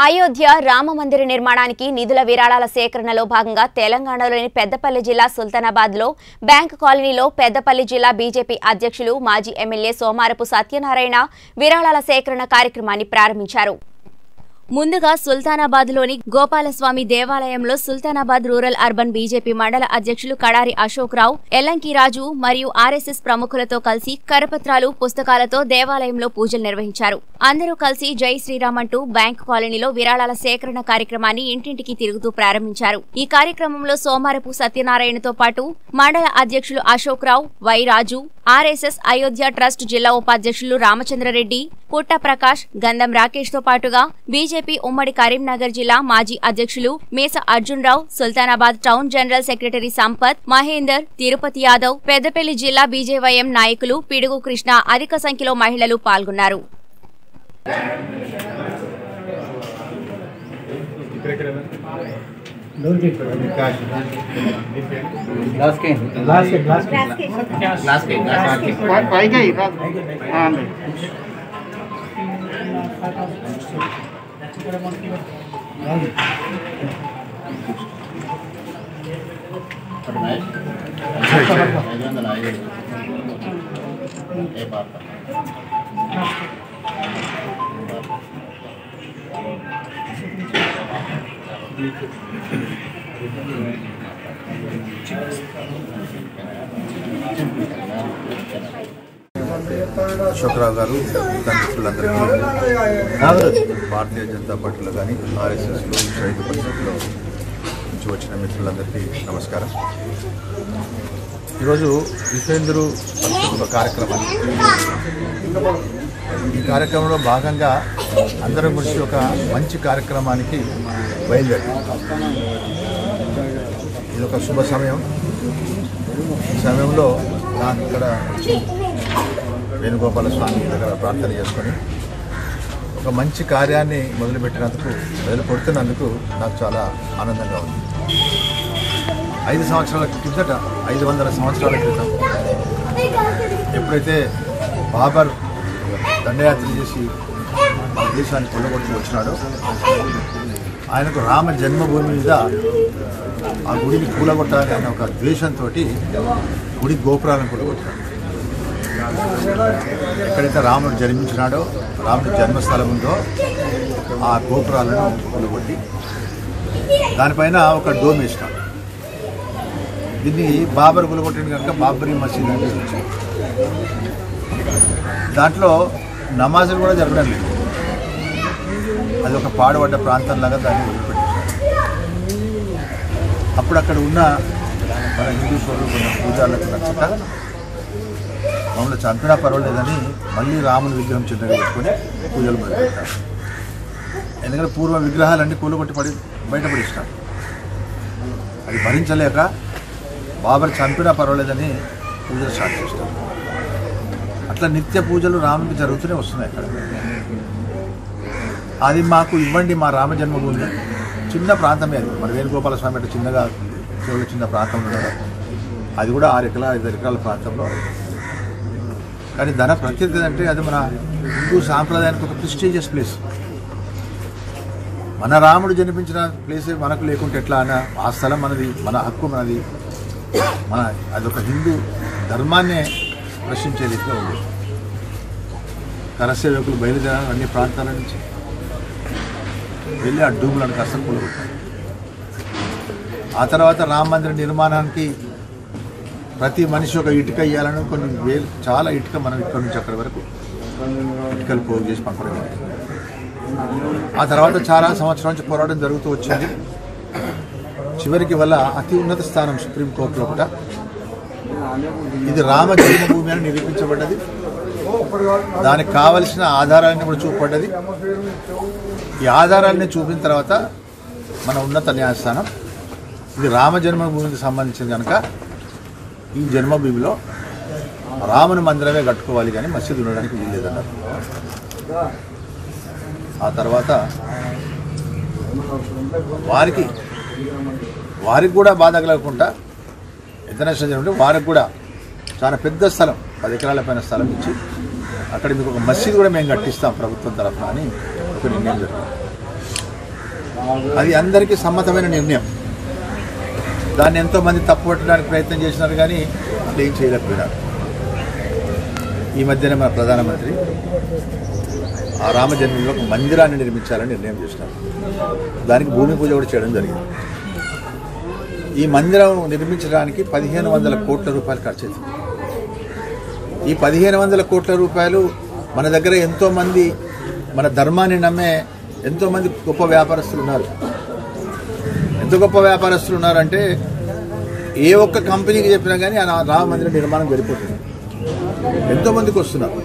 అయోధ్య రామ మందిర నిర్మాణానికి నిధుల విరాళాల సేకరణలో భాగంగా తెలంగాణలోని పెద్దపల్లి జిల్లా సుల్తానాబాద్లో బ్యాంక్ కాలనీలో పెద్దపల్లి జిల్లా బీజేపీ అధ్యక్షులు మాజీ ఎమ్మెల్యే సోమారపు సత్యనారాయణ విరాళాల సేకరణ కార్యక్రమాన్ని ప్రారంభించారు ముందుగా సుల్తానాబాద్లోని గోపాలస్వామి దేవాలయంలో సుల్తానాబాద్ రూరల్ అర్బన్ బీజేపీ మండల అధ్యక్షులు కడారి అశోక్ రావు ఎల్లంకి రాజు మరియు ఆర్ఎస్ఎస్ ప్రముఖులతో కలిసి కరపత్రాలు పుస్తకాలతో దేవాలయంలో పూజలు నిర్వహించారు అందరూ కలిసి జై శ్రీరామ్ అంటూ బ్యాంక్ కాలనీలో విరాళాల సేకరణ కార్యక్రమాన్ని ఇంటింటికి తిరుగుతూ ప్రారంభించారు ఈ కార్యక్రమంలో సోమారపు సత్యనారాయణతో పాటు మండల అధ్యక్షులు Ashok Rao Y Raju RSS Ayodhya trust జిల్లా ఉపాధ్యక్షులు రామచంద్రరెడ్డి పుట్ట ప్రకాష్ గంధం రాకేష్ తో పాటుగా బీజేపీ ఉమ్మడి కరీంనగర్ జిల్లా మాజీ అధ్యక్షులు Mesa Arjun Rao Sultanabad town general secretary Sampath Mahender Tirupati Yadav Peddapalli జిల్లా బీజేవైఎం నాయకులు పిడుగు కృష్ణ అధిక సంఖ్యలో మహిళలు పాల్గొన్నారు ग्लास के ग्लास के ग्लास के ग्लास के ग्लास के పైగా ఇరా అండి ఐదు వందల ఐదు ఏ పాప అశోక్రావు గారు మిత్రులందరికీ భారతీయ జనతా పార్టీలో కానీ ఆర్ఎస్ఎస్లో రైతు పరిషత్లో నుంచి వచ్చిన మిత్రులందరికీ నమస్కారం ఈరోజు విశ్వేంద్రు ఒక కార్యక్రమం ఈ కార్యక్రమంలో భాగంగా అందరం కలిసి ఒక మంచి కార్యక్రమానికి బయలుదేరి ఇది ఒక శుభ సమయం ఈ సమయంలో నాకు ఇక్కడ వచ్చి వేణుగోపాల స్వామి దగ్గర ప్రార్థన చేసుకొని ఒక మంచి కార్యాన్ని మొదలుపెట్టినందుకు మొదలు పెడుతున్నందుకు నాకు చాలా ఆనందంగా ఉంది ఐదు సంవత్సరాల కిందట ఐదు వందల సంవత్సరాల క్రితం ఎప్పుడైతే బాబర్ దండయాత్ర చేసి మన దేశాన్ని కొల్లగొట్టి వచ్చినాడో ఆయనకు రామ జన్మభూమి మీద ఆ గుడిని కూలగొట్టాలని ఆయన ఒక ద్వేషంతో గుడి గోపురాలను కూలగొట్టాడు ఎక్కడైతే రాముడు జన్మించినాడో రాముడి జన్మస్థలం ఉందో ఆ గోపురాలను కూలగొట్టి దానిపైన ఒక డోమ్ వేసినాడు దీన్ని బాబర్ కూలగొట్టింది కనుక బాబరీ మసీద్ అని పేరు వచ్చింది. దాంట్లో నమాజులు కూడా జరగడం లేదు అది ఒక పాడుపడ్డ ప్రాంతంలాగా దాన్ని వదిలిపెట్టేశారు అప్పుడు అక్కడ ఉన్న మన హిందూ సోదరులు కొన్ని పూజారులకు నచ్చక మమ్మల్ని చంపినా పర్వాలేదని మళ్ళీ రాముని విగ్రహం చిన్నగా పెట్టుకొని పూజలు మొదలుపెట్టారు ఎందుకంటే పూర్వ విగ్రహాలన్నీ కూలగొట్టి పడి బయటపడిస్తారు అది భరించలేక బాబర్ చంపినా పర్వాలేదని పూజలు స్టార్ట్ చేస్తారు అట్లా నిత్య పూజలు రామునికి జరుగుతూనే వస్తున్నాయి అక్కడ అది మాకు ఇవ్వండి మా రామ జన్మభూమి చిన్న ప్రాంతమే అది మన వేణుగోపాల స్వామి అంటే చిన్నగా చెవులు చిన్న ప్రాంతం ఉన్నది అది కూడా ఆరు ఎకరాల ఐదు ఎకరాల ప్రాంతంలో కానీ ధన ప్రత్యేకత అంటే అది మన హిందూ సాంప్రదాయానికి ఒక ప్రిస్టీజియస్ ప్లేస్ మన రాముడు జన్మించిన ప్లేస్ మనకు లేకుంటే ఎట్లా అన్న ఆ స్థలం మనది మన హక్కు మనది మన అదొక హిందూ ధర్మాన్నే ప్రశ్నించే రీతిలో ఉంది కరసేవకులు బయలుదేరారు అన్ని ప్రాంతాల నుంచి వెళ్ళి ఆ డూములను కాస్త కూలగొట్టారు ఆ తర్వాత రామ మందిర నిర్మాణానికి ప్రతి మనిషి ఒక ఇటుక ఇవ్వాలని కొన్ని వేలు చాలా ఇటుక మనం ఇక్కడి నుంచి అక్కడి వరకు ఇటుకలు పోగు చేసి పంపడం జరిగింది. ఆ తర్వాత చాలా సంవత్సరాల నుంచి పోరాటం జరుగుతూ వచ్చింది చివరికి వల్ల అతి ఉన్నత స్థానం సుప్రీంకోర్టులో కూడా ఇది రామ జన్మభూమి అని నిరూపించబడ్డది దానికి కావలసిన ఆధారాన్ని కూడా చూపబడ్డది ఈ ఆధారాన్ని చూపిన తర్వాత మన ఉన్నత న్యాయస్థానం ఇది రామ జన్మభూమికి సంబంధించింది కనుక ఈ జన్మభూమిలో రాముని మందిరమే కట్టుకోవాలి కానీ మసీదు ఉండడానికి వీల్లేదన్నారు ఆ తర్వాత వారికి వారికి కూడా బాధ కలగకుండా ఇంటర్నేషనల్ ఉంటే వారికి కూడా చాలా పెద్ద స్థలం పది ఎకరాల పైన స్థలం ఇచ్చి అక్కడ మీకు ఒక మసీదు కూడా మేము కట్టిస్తాం ప్రభుత్వం తరఫున అని ఒక నిర్ణయం జరిగింది అది అందరికీ సమ్మతమైన నిర్ణయం దాన్ని ఎంతో మంది తప్పుపట్టడానికి ప్రయత్నం చేసినారు కానీ అట్లా ఏం చేయలేకపోయినారు ఈ మధ్యనే మన ప్రధానమంత్రి ఆ రామజన్మలో ఒక మందిరాన్ని నిర్మించాలని నిర్ణయం చేసినారు దానికి భూమి పూజ కూడా చేయడం జరిగింది ఈ మందిరం నిర్మించడానికి పదిహేను వందల కోట్ల రూపాయలు ఖర్చు అవుతుంది ఈ పదిహేను వందల కోట్ల రూపాయలు మన దగ్గర ఎంతో మంది మన ధర్మాన్ని నమ్మే ఎంతో మంది గొప్ప వ్యాపారస్తులు ఉన్నారు ఎంత గొప్ప వ్యాపారస్తులు ఉన్నారంటే ఏ ఒక్క కంపెనీకి చెప్పినా కానీ ఆ రామ మందిర నిర్మాణం జరిపోతుంది ఎంతో మందికి వస్తున్నారు